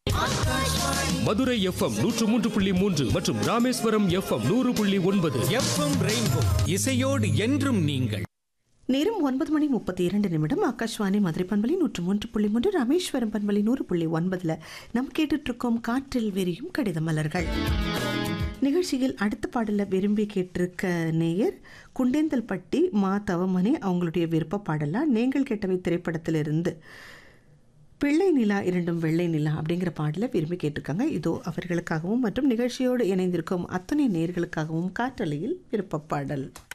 Madurai FM நூற்று மூன்று புள்ளி மூன்று மற்றும் ராமேஸ்வரம் எஃப்எம் நூறு புள்ளி ஒன்பது எஃப்எம் ரெயின்போ இசையோடு என்றும் நீங்கள் நேரம் ஒன்பது மணி முப்பத்தி இரண்டு நிமிடம் ஆகாஷ்வாணி மதுரை பண்பலி நூற்று மூன்று புள்ளி மூன்று ராமேஸ்வரம் பண்பலி நூறு புள்ளி ஒன்பதுல நம்ம கேட்டுட்டு இருக்கோம் காற்றில் விரியும் கடித மலர்கள் நிகழ்ச்சியில் அடுத்த பாடல விரும்பி கேட்டிருக்க நேயர் குண்டேந்தல்பட்டி மா தவமணி அவங்களுடைய விருப்ப பாடலா நீங்கள் கேட்டவை திரைப்படத்திலிருந்து பிள்ளை நிலா இரண்டும் வெள்ளை நிலா அப்படிங்கிற பாடலை விரும்பி கேட்டிருக்காங்க இதோ அவர்களுக்காகவும் மற்றும் நிகழ்ச்சியோடு இணைந்திருக்கும் அத்தனை நேர்களுக்காகவும் காற்றலையில் விருப்ப பாடல்